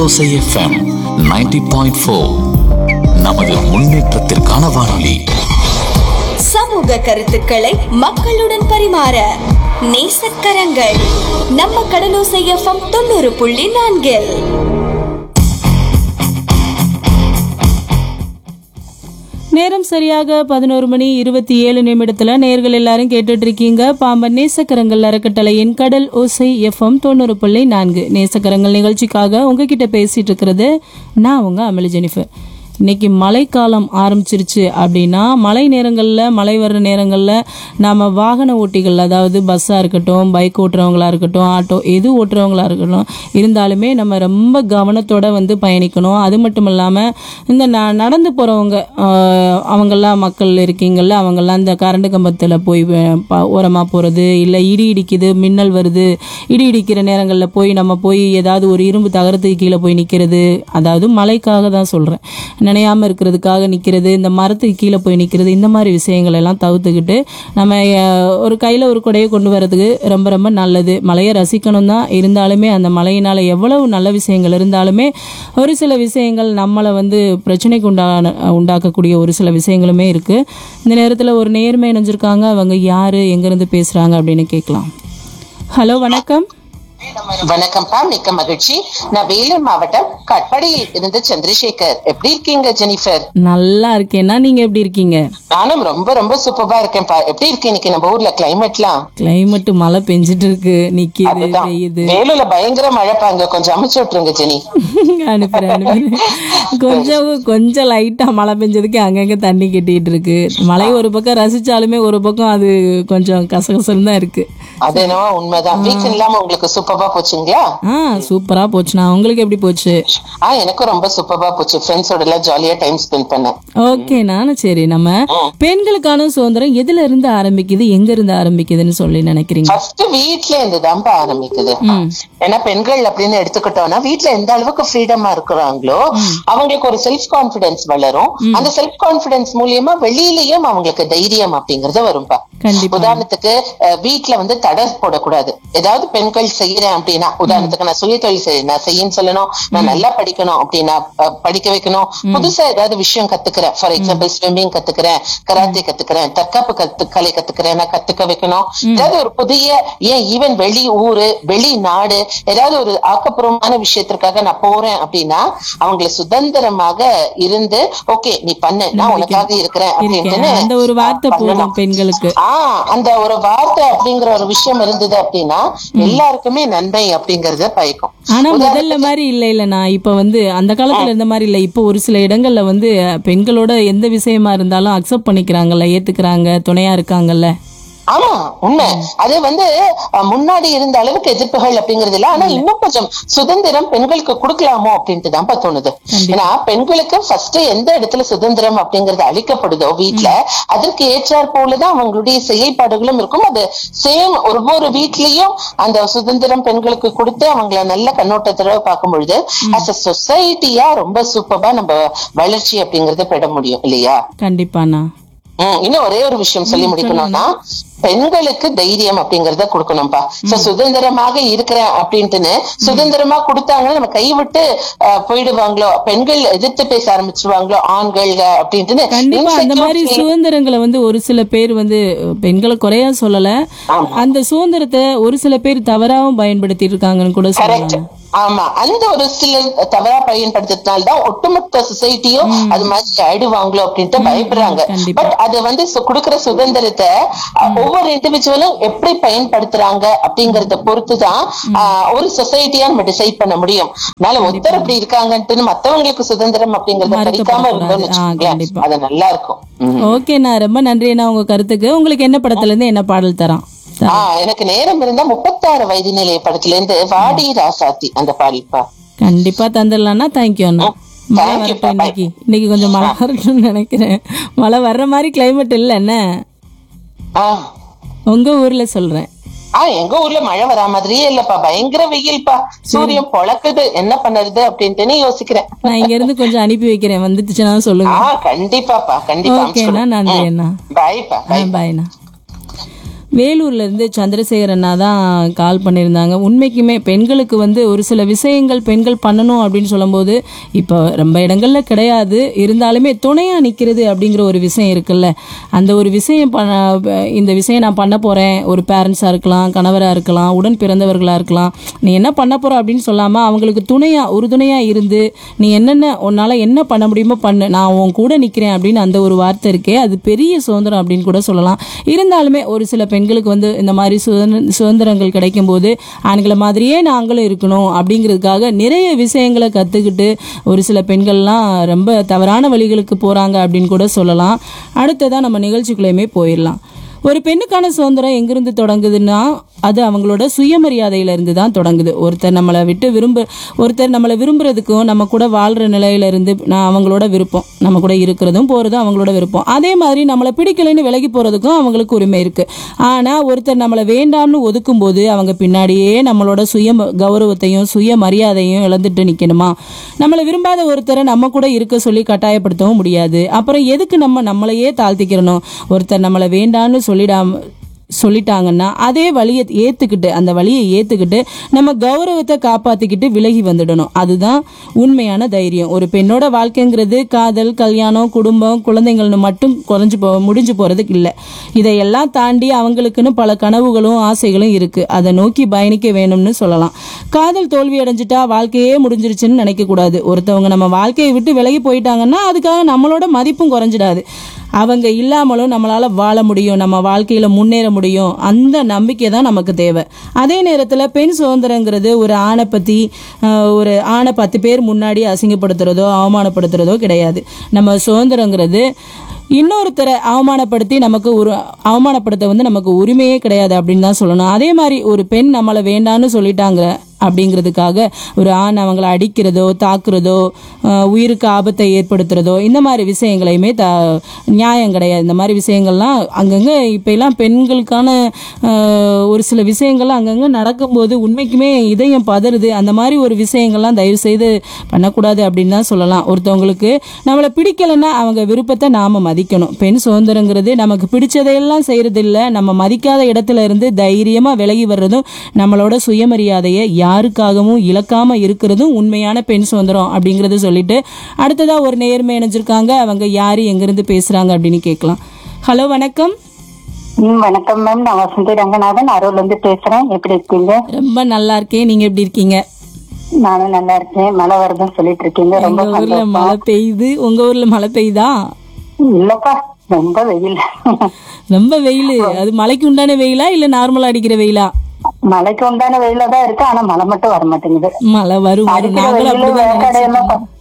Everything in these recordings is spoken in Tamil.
கடலோசை எஃப்எம் 90.4 பாயிண்ட் ஃபோர் நமது முன்னேற்றத்திற்கான வானொலி சமூக கருத்துக்களை மக்களுடன் பரிமாற நேசக்கரங்கள் நம்ம கடலோசை எஃப்எம் தொண்ணூறு புள்ளி நான்கில் நேரம் சரியாக பதினோரு மணி இருபத்தி ஏழு நிமிடத்துல நேர்கள் எல்லாரும் கேட்டுட்டு இருக்கீங்க பாம்பன் நேசக்கரங்கள் அறக்கட்டளையின் கடல் ஓசை எஃப்எம் தொண்ணூறு புள்ளி நான்கு நேசக்கரங்கள் நிகழ்ச்சிக்காக உங்ககிட்ட பேசிட்டு இருக்கிறது நான் உங்க அமளி ஜெனிஃபர் இன்னைக்கு மழைக்காலம் ஆரம்பிச்சிருச்சு அப்படின்னா மழை நேரங்களில் மழை வர்ற நேரங்களில் நம்ம வாகன ஓட்டிகள் அதாவது பஸ்ஸாக இருக்கட்டும் பைக் ஓட்டுறவங்களா இருக்கட்டும் ஆட்டோ எது ஓட்டுறவங்களா இருக்கட்டும் இருந்தாலுமே நம்ம ரொம்ப கவனத்தோட வந்து பயணிக்கணும் அது மட்டும் இல்லாமல் இந்த ந நடந்து போகிறவங்க அவங்கெல்லாம் மக்கள் இருக்கீங்கள்ல அவங்கெல்லாம் இந்த கரண்ட் கம்பத்தில் போய் ஓரமாக போகிறது இல்லை இடி இடிக்குது மின்னல் வருது இடி இடிக்கிற நேரங்களில் போய் நம்ம போய் ஏதாவது ஒரு இரும்பு தகரத்துக்கு கீழே போய் நிற்கிறது அதாவது மழைக்காக தான் சொல்கிறேன் நினையாம இருக்கிறதுக்காக நிற்கிறது இந்த மரத்துக்கு கீழே போய் நிற்கிறது இந்த மாதிரி விஷயங்கள் எல்லாம் தவிர்த்துக்கிட்டு நம்ம அஹ், ஒரு கையில் ஒரு குடையை கொண்டு வரதுக்கு ரொம்ப ரொம்ப நல்லது மழையை ரசிக்கணும் தான் இருந்தாலுமே அந்த மழையினால் எவ்வளவு நல்ல விஷயங்கள் இருந்தாலுமே ஒரு சில விஷயங்கள் நம்மளை வந்து பிரச்சனைக்கு உண்டான உண்டாக்கக்கூடிய ஒரு சில விஷயங்களுமே இருக்குது இந்த நேரத்தில் ஒரு நேர்மை இணைஞ்சிருக்காங்க அவங்க யார் எங்கேருந்து பேசுகிறாங்க அப்படின்னு கேட்கலாம் ஹலோ வணக்கம் வணக்கம்ப்பா மிக்க மகிழ்ச்சி நான் வேலூர் மாவட்டம் கட்படியில் இருந்து சந்திரசேகர் எப்படி இருக்கீங்க ஜெனிஃபர் நல்லா இருக்கேன்னா நீங்கள் எப்படி இருக்கீங்க நானும் ரொம்ப ரொம்ப சூப்பரா இருக்கேன்ப்பா எப்படி இருக்கு இன்னைக்கு நம்ம ஊர்ல கிளைமேட்லாம் கிளைமேட் மழை பெஞ்சிட்டு இருக்கு நிக்கிது அதுதான் பெய்யுது வேலூர்ல பயங்கர மழைப்பாங்க கொஞ்சம் அமைச்சு விட்டுருங்க ஜெனி அனுப்புறேன் அனுப்புறேன் கொஞ்சம் கொஞ்சம் லைட்டா மழை பெஞ்சதுக்கு அங்கங்க தண்ணி கட்டிட்டு இருக்கு மழை ஒரு பக்கம் ரசிச்சாலுமே ஒரு பக்கம் அது கொஞ்சம் கசகசன்னு தான் இருக்கு அது என்னவோ உண்மைதான் வீக் இல்லாம உங்களுக்கு சூப்பரா போச்சுங்களா ஆ சூப்பரா போச்சுண்ணா உங்களுக்கு எப்படி போச்சு ஆ எனக்கும் ரொம்ப சூப்பரா போச்சு ஃப்ரெண்ட்ஸோட எல்லாம் ஜாலியா டைம் ஸ்பெண்ட் பண்ணேன் ஓகேண்ணா சரி நம்ம பெண்களுக்கான சுதந்திரம் எதுல இருந்து ஆரம்பிக்குது எங்க இருந்து ஆரம்பிக்குதுன்னு சொல்லி நினைக்கிறீங்க ஃபர்ஸ்ட் வீட்ல இருந்து தான்ப்பா ஆரம்பிக்குது ஏன்னா பெண்கள் அப்படின்னு எடுத்துக்கிட்டோம்னா வீட்ல எந்த அளவுக்கு ஃப்ரீடமா இருக்கிறாங்களோ அவங்களுக்கு ஒரு செல்ஃப் கான்பிடன்ஸ் வளரும் அந்த செல்ஃப் கான்பிடன்ஸ் மூலியமா வெளியிலயும் அவங்களுக்கு தைரியம் அப்படிங்கறது வரும்பா கண்டிப்பா உதாரணத்துக்கு அஹ், வீட்ல வந்து தடை போடக்கூடாது ஏதாவது பெண்கள் செய்யறேன் அப்படின்னா உதாரணத்துக்கு நான் சுய தொழில் செய்யறேன் நான் செய்யன்னு சொல்லணும் நான் நல்லா படிக்கணும் அப்படின்னா அஹ், படிக்க வைக்கணும் புதுசா ஏதாவது விஷயம் கத்துக்கிறேன் ஃபார் எக்ஸாம்பிள் ஸ்விம்மிங் கத்துக்கிறேன் கராத்தே கத்துக்கிறேன் தற்காப்பு கத்து கலை கத்துக்கிறேன் நான் கத்துக்க வைக்கணும் ஏதாவது ஒரு புதிய ஏன் ஈவன் வெளி ஊரு வெளி நாடு ஏதாவது ஒரு ஆக்கப்பூர்வமான விஷயத்திற்காக நான் போறேன் அப்படின்னா அவங்களை சுதந்திரமாக இருந்து ஓகே நீ பண்ணு நான் உனக்காக இருக்கிறேன் இருக்கேன் அப்படின்னு அந்த ஒரு வார்த்தை போதும் பெண்களுக்கு ஆஹ் அந்த ஒரு வார்த்தை அப்படிங்கிற ஒரு விஷயம் இருந்தது அப்படின்னா எல்லாருக்குமே நன்மை அப்படிங்கறத பயக்கும் ஆனா முதல்ல மாதிரி இல்ல இல்லண்ணா இப்ப வந்து அந்த காலத்துல இருந்த மாதிரி இல்ல இப்போ ஒரு சில இடங்கள்ல வந்து அஹ், பெண்களோட எந்த விஷயமா இருந்தாலும் அக்செப்ட் பண்ணிக்கிறாங்கல்ல ஏத்துக்கிறாங்க துணையா இருக்காங்கல்ல ஆமா உண்மை அது வந்து அஹ், முன்னாடி இருந்த அளவுக்கு எதிர்ப்புகள் அப்படிங்கறது இல்ல ஆனா இன்னும் கொஞ்சம் சுதந்திரம் பெண்களுக்கு கொடுக்கலாமோ அப்படின்ட்டு தான் தோணுது ஏன்னா பெண்களுக்கு ஃபர்ஸ்ட் எந்த இடத்துல சுதந்திரம் அப்படிங்கறது அளிக்கப்படுதோ வீட்ல அதற்கு ஏற்றாற் போலதான் அவங்களுடைய செயல்பாடுகளும் இருக்கும் அது சேம் ஒவ்வொரு வீட்லயும் அந்த சுதந்திரம் பெண்களுக்கு கொடுத்து அவங்கள நல்ல கண்ணோட்டத்தோட பார்க்கும் பொழுது அஸ் அ சொசைட்டியா ரொம்ப சூப்பரா நம்ம வளர்ச்சி அப்படிங்கறத பெற முடியும் இல்லையா கண்டிப்பாண்ணா ம், இன்னும் ஒரே ஒரு விஷயம் சொல்லி முடிக்கணும்னா பெண்களுக்கு தைரியம் அப்படிங்கறத கொடுக்கணும்பா சோ சுதந்திரமாக இருக்கிறேன் அப்படின்ட்டுன்னு சுதந்திரமா கொடுத்தாங்கன்னா நம்ம கைவிட்டு அஹ், போயிடுவாங்களோ பெண்கள் எதிர்த்து பேச ஆரம்பிச்சிருவாங்களோ ஆண்கள் அப்படின்ட்டுன்னு கண்டிப்பா அந்த insecure மாதிரி feeling- சுதந்திரங்களை வந்து ஒரு சில பேர் வந்து அஹ், பெண்களை குறையா சொல்லல அந்த சுதந்திரத்தை ஒரு சில பேர் தவறாவும் பயன்படுத்திட்டு இருக்காங்கன்னு கூட கரெக்ட் சொல்லலாம் ஆமா அந்த ஒரு சில தவறா பயன்படுத்துறதுனால்தான் ஒட்டுமொத்த சொசைட்டியும் அது மாதிரி ஆயிடுவாங்களோ அப்படின்ட்டு பயப்படுறாங்க கண்டிப்பா. பட் அது வந்து சு- கொடுக்கிற சுதந்திரத்தை அஹ், ஒவ்வொரு இண்டிவிஜுவலும் எப்படி பயன்படுத்துறாங்க அப்படிங்கறத பொறுத்துதான் அஹ், ஒரு சொசைட்டியா நம்ம டிசைட் பண்ண முடியும் அதனால ஒருத்தர் அப்படி இருக்காங்கன்ட்டு மத்தவங்களுக்கு சுதந்திரம் அப்படிங்கறத பறிக்காம மறுக்கப்படக்கூடாது. இருந்தோம்னு ஆ, வச்சுக்கோங்களேன் கண்டிப்பா. அது நல்லா இருக்கும் ம். ஓகேண்ணா ரொம்ப நன்றி அண்ணா உங்க கருத்துக்கு உங்களுக்கு என்ன படத்துல இருந்து என்ன பாடல் தரோம் ஆஹ் எனக்கு நேரம் இருந்தா முப்பத்தாறு வயது நிலைய படத்துல இருந்து வாடி ராசாத்தி அந்த பாடிப்பா கண்டிப்பா தந்துடலாம்னா தேங்க்யூ அண்ணா மழை Thank you, வரட்டும் இன்னைக்கு இன்னைக்கு கொஞ்சம் மழை வரட்டும்னு நினைக்கிறேன் மழை வர்ற மாதிரி கிளைமேட் இல்ல என்ன ஆஹ் உங்க ஊர்ல சொல்றேன் ஆ எங்க ஊர்ல மழை வரா மாதிரியே இல்லப்பா பயங்கர வெயில்ப்பா சூரியன் பொழக்குது என்ன பண்ணுறது அப்படின்ட்டு யோசிக்கிறேன் நான் இங்க இருந்து கொஞ்சம் அனுப்பி வைக்கிறேன் வந்துச்சுன்னா சொல்லுங்க ஆ கண்டிப்பாப்பா கண்டிப்பா ஓகேண்ணா நன்றி அண்ணா பாய்ப்பா ஆ பாய்ண்ணா வேலூர்ல இருந்து சந்திரசேகர் அண்ணா தான் கால் பண்ணியிருந்தாங்க உண்மைக்குமே பெண்களுக்கு வந்து ஒரு சில விஷயங்கள் பெண்கள் பண்ணணும் அப்படின்னு சொல்லும்போது இப்போ ரொம்ப இடங்கள்ல கிடையாது இருந்தாலுமே துணையா நிக்கிறது அப்படிங்கிற ஒரு விஷயம் இருக்குல்ல அந்த ஒரு விஷயம் பண்ண இந்த விஷயம் நான் பண்ண போறேன் ஒரு பேரண்ட்ஸா இருக்கலாம் கணவரா இருக்கலாம் உடன் பிறந்தவர்களா இருக்கலாம் நீ என்ன பண்ண போற அப்படின்னு சொல்லாம அவங்களுக்கு துணையா உறுதுணையா இருந்து நீ என்னென்ன உன்னால என்ன பண்ண முடியுமோ பண்ணு நான் உன் கூட நிக்கிறேன் அப்படின்னு அந்த ஒரு வார்த்தை இருக்கே அது பெரிய சுதந்திரம் அப்படின்னு கூட சொல்லலாம் இருந்தாலுமே ஒரு சில பெண்களுக்கு வந்து இந்த மாதிரி சுதந்திர சுதந்திரங்கள் கிடைக்கும் போது ஆண்களை மாதிரியே நாங்களும் இருக்கணும் அப்படிங்கிறதுக்காக நிறைய விஷயங்களை கத்துக்கிட்டு ஒரு சில பெண்கள்லாம் ரொம்ப தவறான வழிகளுக்கு போறாங்க அப்படின்னு கூட சொல்லலாம் அடுத்ததா நம்ம நிகழ்ச்சிக்குள்ளேயுமே போயிடலாம் ஒரு பெண்ணுக்கான சுதந்திரம் எங்கிருந்து தொடங்குதுன்னா அது அவங்களோட சுயமரியாதையில இருந்து தான் தொடங்குது ஒருத்தர் நம்மளை விட்டு விரும்ப ஒருத்தர் நம்மளை விரும்புறதுக்கும் நம்ம கூட வாழ்ற நிலையில இருந்து நான் அவங்களோட விருப்பம் நம்ம கூட இருக்கிறதும் போறதும் அவங்களோட விருப்பம் அதே மாதிரி நம்மளை பிடிக்கலைன்னு விலகி போறதுக்கும் அவங்களுக்கு உரிமை இருக்கு ஆனா ஒருத்தர் நம்மளை வேண்டாம்னு ஒதுக்கும் போது அவங்க பின்னாடியே நம்மளோட சுய ம- கௌரவத்தையும் சுய மரியாதையும் இழந்துட்டு நிக்கணுமா நம்மளை விரும்பாத ஒருத்தரை நம்ம கூட இருக்க சொல்லி கட்டாயப்படுத்தவும் முடியாது அப்புறம் எதுக்கு நம்ம நம்மளையே தாழ்த்திக்கிறணும் ஒருத்தர் நம்மளை வேண்டான்னு சொல்லிடாம சொல்லிட்டாங்கன்னா அதே வழியை ஏத்துக்கிட்டு அந்த வழியை ஏத்துக்கிட்டு நம்ம கௌரவத்தை காப்பாத்திக்கிட்டு விலகி வந்துடணும் அதுதான் உண்மையான தைரியம் ஒரு பெண்ணோட வாழ்க்கைங்கிறது காதல் கல்யாணம் குடும்பம் குழந்தைங்கள்னு மட்டும் குறைஞ்சு போ முடிஞ்சு போறதுக்கு இல்லை இதையெல்லாம் தாண்டி அவங்களுக்குன்னு பல கனவுகளும் ஆசைகளும் இருக்கு அதை நோக்கி பயணிக்க வேணும்னு சொல்லலாம் காதல் தோல்வி அடைஞ்சிட்டா வாழ்க்கையே முடிஞ்சிருச்சுன்னு நினைக்க கூடாது ஒருத்தவங்க நம்ம வாழ்க்கையை விட்டு விலகி போயிட்டாங்கன்னா அதுக்காக நம்மளோட மதிப்பும் குறைஞ்சிடாது அவங்க இல்லாமலும் நம்மளால வாழ முடியும் நம்ம வாழ்க்கையில முன்னேற முடியும் அந்த நம்பிக்கை தான் நமக்கு தேவை அதே நேரத்துல பெண் சுதந்திரங்கிறது ஒரு ஆணை பத்தி ஆஹ், ஒரு ஆணை பத்து பேர் முன்னாடி அசிங்கப்படுத்துறதோ அவமானப்படுத்துறதோ கிடையாது நம்ம சுதந்திரங்கிறது இன்னொருத்தரை அவமானப்படுத்தி நமக்கு ஒரு அவமானப்படுத்த வந்து நமக்கு உரிமையே கிடையாது அப்படின்னு தான் சொல்லணும் அதே மாதிரி ஒரு பெண் நம்மளை வேண்டான்னு சொல்லிட்டாங்க அப்படிங்கிறதுக்காக ஒரு ஆண் அவங்கள அடிக்கிறதோ தாக்குறதோ ஆஹ் உயிருக்கு ஆபத்தை ஏற்படுத்துறதோ இந்த மாதிரி விஷயங்களையுமே த நியாயம் கிடையாது இந்த மாதிரி விஷயங்கள்லாம் அங்கங்கே இப்போ எல்லாம் பெண்களுக்கான ஆஹ் ஒரு சில விஷயங்கள்லாம் அங்கங்கே நடக்கும்போது உண்மைக்குமே இதயம் பதறுது அந்த மாதிரி ஒரு விஷயங்கள்லாம் தயவு செய்து பண்ணக்கூடாது அப்படின்னு தான் சொல்லலாம் ஒருத்தவங்களுக்கு நம்மளை பிடிக்கலைன்னா அவங்க விருப்பத்தை நாம மதிக்கணும் பெண் சுதந்திரங்கிறது நமக்கு பிடிச்சதையெல்லாம் செய்யறது இல்ல நம்ம மதிக்காத இடத்துல இருந்து தைரியமா விலகி வர்றதும் நம்மளோட சுயமரியாதையை யாருக்காகவும் இழக்காம இருக்கிறதும் உண்மையான பெண் சுதந்திரம் அப்படிங்கறத சொல்லிட்டு அடுத்ததா ஒரு நேர்மை இணைஞ்சிருக்காங்க அவங்க யாரு எங்கிருந்து பேசுறாங்க அப்படின்னு கேட்கலாம் ஹலோ வணக்கம் ம் வணக்கம் மேம் நான் வசந்தி ரங்கநாதன் அரூர்ல இருந்து பேசுறேன் எப்படி இருக்கீங்க ரொம்ப நல்லா இருக்கேன் நீங்க எப்படி இருக்கீங்க நானும் நல்லா இருக்கேன் மழை வருதுன்னு சொல்லிட்டு இருக்கீங்க ரொம்ப எங்க ஊர்ல சந்தோஷம் மழை பெய்யுது உங்க ஊர்ல மழை பெய்யுதா இல்லப்பா ரொம்ப வெயில் ரொம்ப வெயில் அது மழைக்கு உண்டான வெயிலா இல்ல நார்மலா அடிக்கிற வெயிலா மழைக்கு உண்டான வெயில தான் இருக்கு ஆனா மழை மட்டும் வர மாட்டேங்குது மழை வரும் வரும் அடிக்கிற நாங்களும் வெயிலு அப்படிதான் வேக்காடை நினைச்சிட்டு எல்லாம் இருக்கோம்.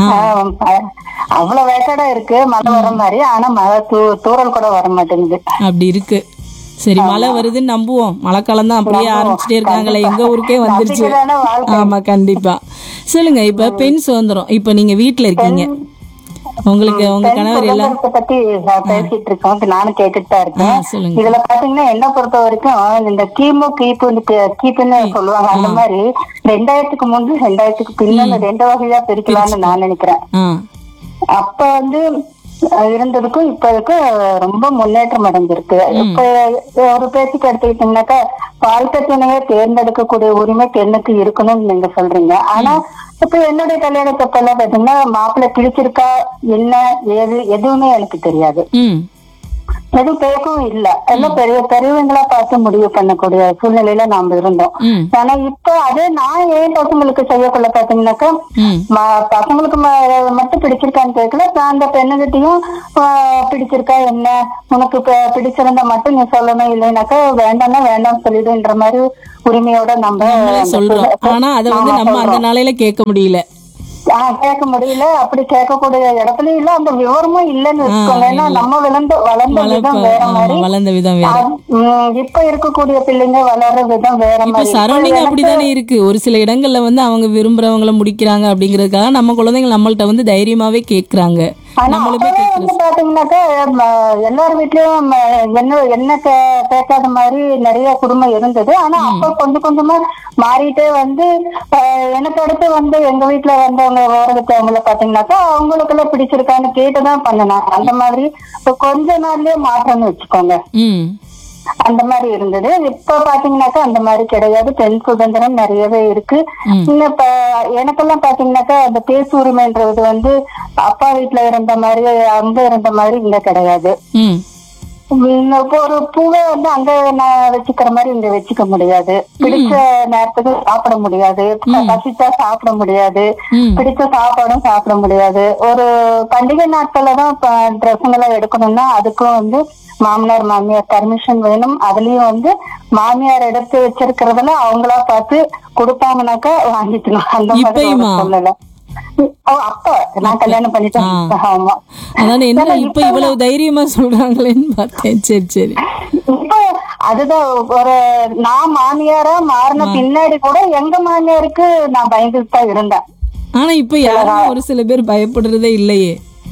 ப- ஆ, அவ்வளவு வேக்காடா இருக்கு மழை வர மாதிரி ஆனா மழை தூ- தூறல் கூட வர மாட்டேங்குது அப்படி இருக்கு சரி மழை வருதுன்னு நம்புவோம் மழைக்காலம் தான் அப்படியே ஆரம்பிச்சுட்டே இருக்காங்களே எங்க ஊருக்கே வந்துருச்சு நம்பிக்கைதானே வாழ்க்கை. ஆமா கண்டிப்பா சொல்லுங்க இப்ப பெண் சுதந்திரம் இப்ப நீங்க வீட்ல இருக்கீங்க உங்களுக்கு உங்க பெண் கணவர் எல்லாம் சுதந்திரத்தை பத்தி நான் பேசிட்டு இருக்கோம் நானும் கேட்டுட்டு தான் ஆ, இருக்கேன் சொல்லுங்க இதுல பாத்தீங்கன்னா என்ன பொறுத்த வரைக்கும் இந்த கிமு கீப்புன்னு கீ- கீப்புன்னு சொல்லுவாங்க அந்த மாதிரி ரெண்டாயிரத்துக்கு முன்பு ரெண்டாயிரத்துக்கு பின்னால ரெண்டு வகையா பிரிக்கலாம்னு நான் நினைக்கிறேன் ஆ அப்ப வந்து அஹ், இருந்ததுக்கும் இப்ப இதுக்கும் ரொம்ப முன்னேற்றம் அடைஞ்சிருக்கு இப்ப ஒரு பேச்சுக்கு எடுத்துக்கிட்டீங்கன்னாக்கா வாழ்க்கை துணையை தேர்ந்தெடுக்கக்கூடிய உரிமை பெண்ணுக்கு இருக்கணும்னு நீங்க சொல்றீங்க ஆனா இப்ப என்னுடைய கல்யாணத்தப்பெல்லாம் பாத்தீங்கன்னா மாப்பிள்ளை பிடிச்சிருக்கா என்ன ஏது எதுவுமே எனக்கு தெரியாது ம் எதுவும் பேசவும் இல்ல எல்லாம் பெரிய பெரியவங்களா பார்த்து முடிவு பண்ணக்கூடிய சூழ்நிலையில நாம இருந்தோம் ம் ஆனா இப்ப அதே நான் ஏன் பசங்களுக்கு செய்யக்குள்ள பாத்தீங்கன்னாக்கா ம் ம- பசங்களுக்கு ம- மட்டும் பிடிச்சிருக்கான்னு கேட்கல இப்ப அந்த பெண்ணுகிட்டயும் ஆஹ், பிடிச்சிருக்கா என்ன உனக்கு ப- பிடிச்சிருந்தா மட்டும் நீ சொல்லணும் இல்லைனாக்கா வேண்டாம்னா வேண்டாம் சொல்லிடுன்ற மாதிரி உரிமையோட நம்ம நம்மளே அந்த சொல்றோம் சொல்ல- ஆனா அதை வந்து ஆமா, நம்ம அந்த சொல்றோம். நாளையில கேட்க முடியல ஆஹ், கேட்க முடியல அப்படி கேட்கக்கூடிய இடத்துலயும் இல்ல அந்த விவரமும் இல்லைன்னு வச்சுக்கோங்க ஏன்னா நம்ம விளந்து வளர்ந்த விதம் வேற ஆமா, மாதிரி வளர்ந்த விதம் வேற அது, உம், இப்ப இருக்கக்கூடிய பிள்ளைங்க வளர்ற விதம் வேற இப்ப மாதிரி சரௌண்டிங் இப்ப எனக்கு- அப்படிதானே இருக்கு ஒரு சில இடங்கள்ல வந்து அவங்க விரும்புறவங்கள முடிக்கிறாங்க அப்படிங்கறதுக்காக நம்ம குழந்தைங்க நம்மள்ட்ட வந்து தைரியமாவே கேக்குறாங்க ஆனா நம்மளுமே அப்பவே வந்து பாத்தீங்கன்னாக்கா ம, எல்லார் வீட்லயும் ம, என்ன என்ன கே- கேட்காத மாதிரி நிறைய குடும்பம் இருந்தது ஆனா அப்ப கொஞ்சம் கொஞ்சமா மாறிட்டே வந்து அஹ், எனக்கு அடுத்து வந்து எங்க வீட்டுல வந்தவங்க ஓரகத்தவங்கள பாத்தீங்கன்னாக்கா அவங்களுக்கு எல்லாம் பிடிச்சிருக்கான்னு கேட்டுதான் பண்ணினாங்க அந்த மாதிரி இப்ப கொஞ்ச நாள்லயே மாற்றம்னு வச்சுக்கோங்க ம் அந்த மாதிரி இருந்தது இப்ப பாத்தீங்கன்னாக்கா அந்த மாதிரி கிடையாது பெண் சுதந்திரம் நிறையவே இருக்கு இன்னும் இப்ப எனக்கெல்லாம் பாத்தீங்கன்னாக்கா அந்த பேசு உரிமைன்றது வந்து அப்பா வீட்டுல இருந்த மாதிரி அங்க இருந்த மாதிரி இங்க கிடையாது ம் உம் இப்போ ஒரு பூவை வந்து அங்க நான் வச்சுக்கிற மாதிரி இங்க வச்சுக்க முடியாது பிடிச்ச நேரத்துக்கு சாப்பிட முடியாது பசிச்சா சாப்பிட முடியாது ம். பிடிச்ச சாப்பாடும் சாப்பிட முடியாது ஒரு பண்டிகை நாட்கள்ல தான் ட்ரெஸ்ஸுங்களை எடுக்கணும்னா அதுக்கும் வந்து மாமனார் மாமியார் பர்மிஷன் வேணும் அதுலயும் வந்து மாமியார் எடுத்து வச்சிருக்கிறதுல அவங்களா பார்த்து கொடுத்தாங்கனாக்கா வாங்கிக்கணும் அந்த மாதிரி ஒரு இப்பயுமா? சூழ்நிலை ஓ அப்ப நான் கல்யாணம் பண்ணிட்டேன் ஆமா அதானே என்ன இப்ப இவ்வளவு தைரியமா சொல்றாங்களேன்னு பார்த்தேன் சரி சரி இப்ப அதுதான் ஒரு நான் மாமியாரா மாறின பின்னாடி கூட எங்க மாமியாருக்கு நான் பயந்துட்டு தான் இருந்தேன் ஆனா இப்ப யாரும் ஒரு சில பேர் பயப்படுறதே இல்லையே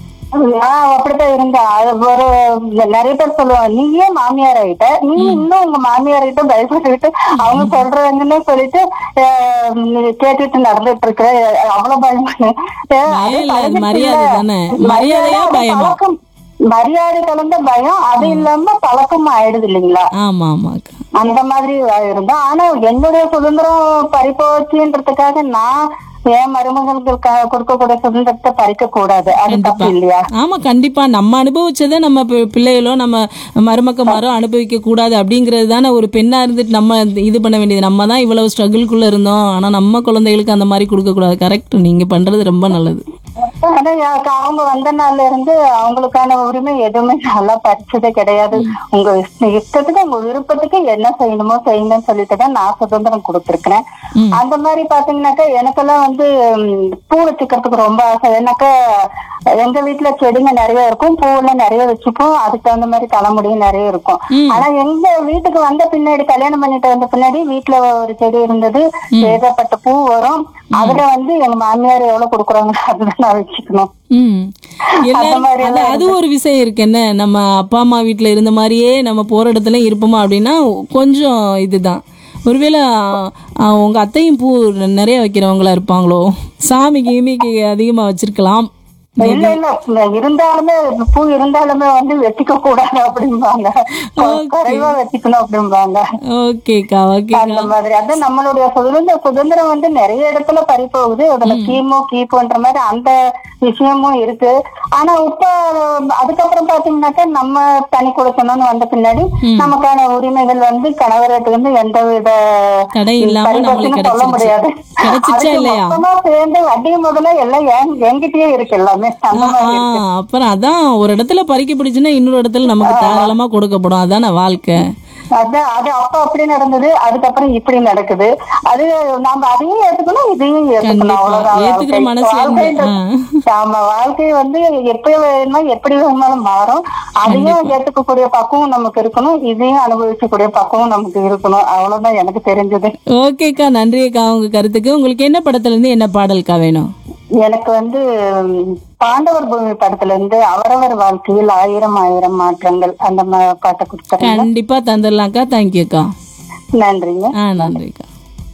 நான் அப்படித்தான் இருந்தேன் அது ஒரு நிறைய பேர் சொல்லுவாங்க நீயே மாமியார் ஆயிட்ட நீ இன்னும் உங்க மாமியார் கிட்ட பயப்பட்டுக்கிட்டு அவங்க சொல்றாங்கன்னு சொல்லிட்டு அஹ், நீ கேட்டுட்டு நடந்துட்டு இருக்கிற அவ்வளவு பயம் அஹ், அது பயம் இல்ல, அது பழகிடுச்சு மரியாதை இல்ல. தானே. மரியாதை மரியாதையா அது பயமா? பழக்கம். மரியாதை கலந்த பயம் அது இல்லாம பழக்கம் ஆயிடுது இல்லைங்களா ஆமா ஆமாக்கா அந்த மாதிரி இருந்தோம் ஆனா என்னுடைய சுதந்திரம் பறிப்போச்சுன்றதுக்காக நான் என் மருமகளுக்கு க- கொடுக்கக்கூடிய சுதந்திரத்தை பறிக்க கூடாது அது தப்பு இல்லையா ஆமா கண்டிப்பா நம்ம அனுபவிச்சதை நம்ம பி- பிள்ளைகளோ நம்ம மருமக்கமாரோ அனுபவிக்க கூடாது அப்படிங்கிறது தானே ஒரு பெண்ணா இருந்துட்டு நம்ம இது பண்ண வேண்டியது நம்ம தான் இவ்வளவு ஸ்ட்ரகிள்குள்ள இருந்தோம் ஆனா நம்ம குழந்தைகளுக்கு அந்த மாதிரி கொடுக்க கூடாது கரெக்ட் நீங்க பண்றது ரொம்ப நல்லது ஆனா எனக்கு அவங்க வந்த நாள்ல இருந்து அவங்களுக்கான உரிமை எதுவுமே நல்லா பறிச்சதே கிடையாது உங்க இஷ்ட- இஷ்டத்துக்கு உங்க விருப்பத்துக்கு என்ன செய்யணுமோ செய்யுங்கன்னு சொல்லிட்டு தான் நான் சுதந்திரம் கொடுத்திருக்கிறேன் அந்த மாதிரி பாத்தீங்கன்னாக்கா எனக்கெல்லாம் வந்து ம், பூ வச்சுக்கிறதுக்கு ரொம்ப ஆசை ஏன்னாக்கா எங்க வீட்டுல செடிங்க நிறைய இருக்கும் பூவெல்லாம் நிறைய வச்சுப்போம் அதுக்கு தகுந்த மாதிரி தலைமுடியும் நிறைய இருக்கும் ஆனா எங்க வீட்டுக்கு வந்த பின்னாடி கல்யாணம் பண்ணிட்டு வந்த பின்னாடி வீட்டுல ஒரு செடி இருந்தது ஏகப்பட்ட பூ வரும் அதுல வந்து எங்க மாமியார் எவ்வளவு கொடுக்குறாங்க அதுதான் நான் வச்சுக்கணும் ம் எல்லாரும் மாதிரி அது அது ஒரு விஷயம் இருக்கு என்ன நம்ம அப்பா அம்மா வீட்ல இருந்த மாதிரியே நம்ம போற இடத்துல இருப்போமா அப்படின்னா கொஞ்சம் இதுதான் ஒருவேளை ஆ, உங்க அத்தையும் பூ நிறைய வைக்கிறவங்களா இருப்பாங்களோ சாமி கீமிக்கு அதிகமா வச்சிருக்கலாம் இல்ல இல்ல இருந்தாலுமே பூ இருந்தாலுமே வந்து வெட்டிக்க கூடாது அப்படிம்பாங்க குறைவா வெட்டிக்கணும் அப்படிம்பாங்க ஓகேக்கா ஓகே அந்த மாதிரி அது நம்மளுடைய சுதந்திர சுதந்திரம் வந்து நிறைய இடத்துல பறி போகுது அதுல கீமோ கீப்போன்ற மாதிரி அந்த விஷயமும் இருக்கு ஆனா இப்ப அதுக்கப்புறம் பாத்தீங்கன்னாக்கா நம்ம தனி கொடுக்கணும்னு வந்த பின்னாடி நமக்கான உரிமைகள் வந்து கணவர்கிட்ட வந்து எந்த வித தடை இல்லாம நம்மளுக்கு பரிபட்சமும் சொல்ல கிடைச்சிருச்சு. முடியாது கிடைச்சிச்சா அதுக்கு இல்லையா? மொத்தமா சேர்ந்து வட்டி முதல்ல எல்லாம் என்- என்கிட்டயே இருக்கு எல்லாமே அந்த மாதிரி இருக்கு. ஆ, அப்புறம் அதான் ஒரு இடத்துல பறிக்க பிடிச்சுன்னா இன்னொரு இடத்துல நமக்கு தாராளமா கொடுக்கப்படும் அதானே வாழ்க்கை அதான் அது அப்ப அப்படி நடந்தது அதுக்கப்புறம் இப்படி நடக்குது அது நாம அதையும் ஏத்துக்கணும் இதையும் ஏத்துக்கணும் கண்டிப்பா. அவ்வளவுதான் ஏத்துக்கிற வாழ்க்கை. மனசு வந்து, வாழ்க்கைன்றது- ஆமா வாழ்க்கை வந்து எப்படி வேணுமோ எப்படி வேணுமாலும் மாறும் அதையும் ஏத்துக்கக்கூடிய பக்குவம் நமக்கு இருக்கணும் இதையும் அனுபவிக்கக்கூடிய பக்குவம் நமக்கு இருக்கணும் அவ்வளவுதான் எனக்கு தெரிஞ்சது ஓகேக்கா நன்றி அக்கா உங்க கருத்துக்கு உங்களுக்கு என்ன படத்துல இருந்து என்ன பாடல்க்கா வேணும் எனக்கு வந்து ம், பாண்டவர் பூமி படத்துல இருந்து அவரவர் வாழ்க்கையில் ஆயிரம் ஆயிரம் மாற்றங்கள் அந்த ம- பாட்டை கொடுத்துறேன் கண்டிப்பா தந்துடலாம்க்கா தேங்க்யூக்கா நன்றிங்க ஆ நன்றிக்கா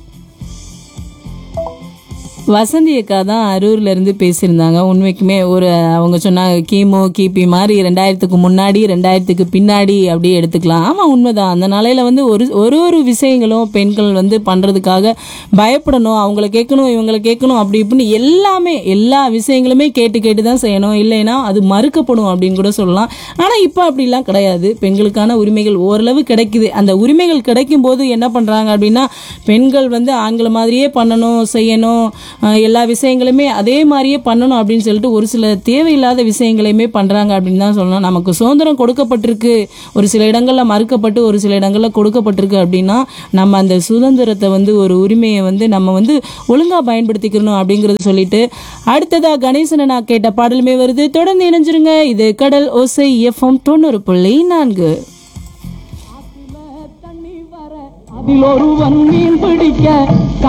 வசந்தி அக்கா தான் அரூர்ல இருந்து பேசியிருந்தாங்க உண்மைக்குமே ஒரு அவங்க சொன்னாங்க கிமு கிபி மாதிரி ரெண்டாயிரத்துக்கு முன்னாடி ரெண்டாயிரத்துக்கு பின்னாடி அப்படியே எடுத்துக்கலாம் ஆமா உண்மைதான் அந்த நாளையில வந்து ஒரு ஒரு ஒரு விஷயங்களும் பெண்கள் வந்து பண்றதுக்காக பயப்படணும் அவங்கள கேட்கணும் இவங்கள கேட்கணும் அப்படி இப்படின்னு எல்லாமே எல்லா விஷயங்களுமே கேட்டு கேட்டு தான் செய்யணும் இல்லைன்னா அது மறுக்கப்படும் அப்படின்னு கூட சொல்லலாம் ஆனா இப்போ அப்படிலாம் கிடையாது பெண்களுக்கான உரிமைகள் ஓரளவு கிடைக்குது அந்த உரிமைகள் கிடைக்கும் போது என்ன பண்றாங்க அப்படின்னா பெண்கள் வந்து ஆண்களை மாதிரியே பண்ணணும் செய்யணும் அஹ் எல்லா விஷயங்களுமே அதே மாதிரியே பண்ணணும் அப்படின்னு சொல்லிட்டு ஒரு சில தேவையில்லாத விஷயங்களையுமே பண்றாங்க அப்படின்னு தான் சொல்லணும் நமக்கு சுதந்திரம் கொடுக்கப்பட்டிருக்கு ஒரு சில இடங்கள்ல மறுக்கப்பட்டு ஒரு சில இடங்கள்ல கொடுக்கப்பட்டிருக்கு அப்படின்னா நம்ம அந்த சுதந்திரத்தை வந்து ஒரு உரிமையை வந்து நம்ம வந்து ஒழுங்கா பயன்படுத்திக்கணும் அப்படிங்கறத சொல்லிட்டு அடுத்ததா கணேசனை நான் கேட்ட பாடலுமே வருது தொடர்ந்து இணைஞ்சிருங்க இது கடல் ஓசை எஃப்எம் தொண்ணூறு புள்ளி நான்கு அதில் ஒருவன் மீன் பிடிக்க